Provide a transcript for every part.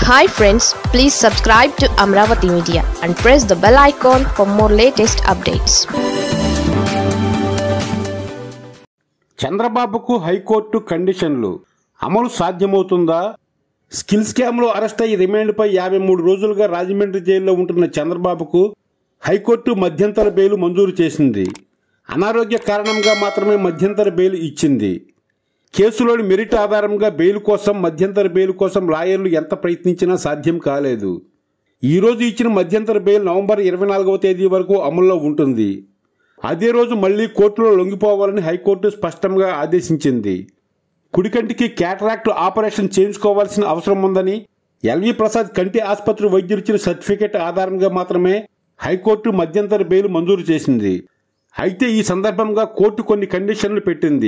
hi friends please subscribe to Amaravati media and press the bell icon for more latest updates చంద్రబాబుకు high court కండిషన్లు అమలు సాధ్యమవుతుందా skill స్కామ్లో arrest అయ్యి రిమాండ్పై యాభై మూడు రోజులుగా రాజమండ్రి జైల్లో ఉంటున్న చంద్రబాబుకు హైకోర్టు మధ్యంతర బెయిల్ మంజూరు చేసింది అనారోగ్య కారణంగా మాత్రమే మధ్యంతర బెయిల్ ఇచ్చింది కేసులోని మెరిట్ ఆధారంగా బెయిల్ కోసం మధ్యంతర బెయిల్ కోసం లాయర్లు ఎంత ప్రయత్నించినా సాధ్యం కాలేదు ఈ రోజు ఇచ్చిన మధ్యంతర బెయిల్ నవంబర్ ఇరవై నాలుగవ తేదీ వరకు అమల్లో ఉంటుంది అదే రోజు మళ్లీ కోర్టులో లొంగిపోవాలని హైకోర్టు స్పష్టంగా ఆదేశించింది కుడికంటికి క్యాటరాక్ట్ ఆపరేషన్ చేయించుకోవాల్సిన అవసరం ఉందని ఎల్వి ప్రసాద్ కంటి ఆసుపత్రి వైద్యులిచ్చిన సర్టిఫికెట్ ఆధారంగా మాత్రమే హైకోర్టు మధ్యంతర బెయిల్ మంజూరు చేసింది అయితే ఈ సందర్భంగా కోర్టు కొన్ని కండిషన్లు పెట్టింది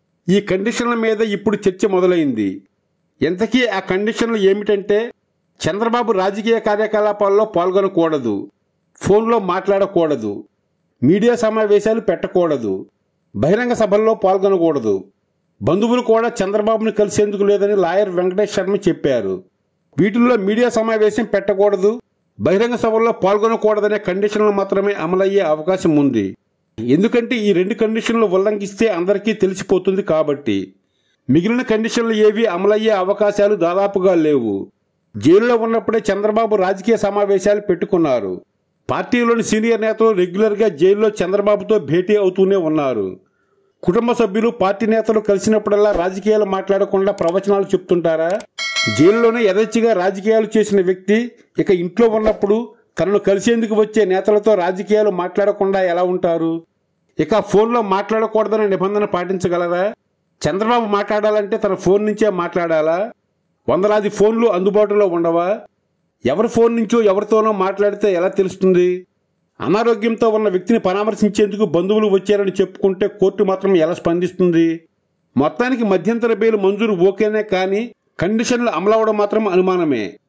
ఈ కండిషన్ల మీద ఇప్పుడు చర్చ మొదలైంది ఎంతకీ ఆ కండిషన్లు ఏమిటంటే చంద్రబాబు రాజకీయ కార్యకలాపాల్లో పాల్గొనకూడదు ఫోన్లో మాట్లాడకూడదు మీడియా సమావేశాలు పెట్టకూడదు బహిరంగ సభల్లో పాల్గొనకూడదు బంధువులు కూడా చంద్రబాబును కలిసేందుకు లేదని లాయర్ వెంకటేష్ శర్మ చెప్పారు వీటిల్లో మీడియా సమావేశం పెట్టకూడదు బహిరంగ సభల్లో పాల్గొనకూడదనే కండిషన్లు మాత్రమే అమలయ్యే అవకాశం ఉంది ఎందుకంటే ఈ రెండు కండిషన్లు ఉల్లంఘిస్తే అందరికీ తెలిసిపోతుంది కాబట్టి మిగిలిన కండిషన్లు ఏవి అమలయ్యే అవకాశాలు దాదాపుగా లేవు జైలులో ఉన్నప్పుడే చంద్రబాబు రాజకీయ సమావేశాలు పెట్టుకున్నారు పార్టీలోని సీనియర్ నేతలు రెగ్యులర్గా జైల్లో చంద్రబాబుతో భేటీ అవుతూనే ఉన్నారు కుటుంబ సభ్యులు పార్టీ నేతలు కలిసినప్పుడల్లా రాజకీయాలు మాట్లాడకుండా ప్రవచనాలు చెప్తుంటారా జైల్లోనే యథేచ్ఛగా రాజకీయాలు చేసిన వ్యక్తి ఇక ఇంట్లో ఉన్నప్పుడు తనను కలిసేందుకు వచ్చే నేతలతో రాజకీయాలు మాట్లాడకుండా ఎలా ఉంటారు ఇక ఫోన్లో మాట్లాడకూడదనే నిబంధన పాటించగలరా చంద్రబాబు మాట్లాడాలంటే తన ఫోన్ నుంచే మాట్లాడాలా వందలాది ఫోన్లు అందుబాటులో ఉండవా ఎవరి ఫోన్ నుంచో ఎవరితోనో మాట్లాడితే ఎలా తెలుస్తుంది అనారోగ్యంతో ఉన్న వ్యక్తిని పరామర్శించేందుకు బంధువులు వచ్చారని చెప్పుకుంటే కోర్టు మాత్రం ఎలా స్పందిస్తుంది మొత్తానికి మధ్యంతర బెయిల్ మంజూరు ఓకేనే కానీ కండిషన్లు అమలవడం మాత్రం అనుమానమే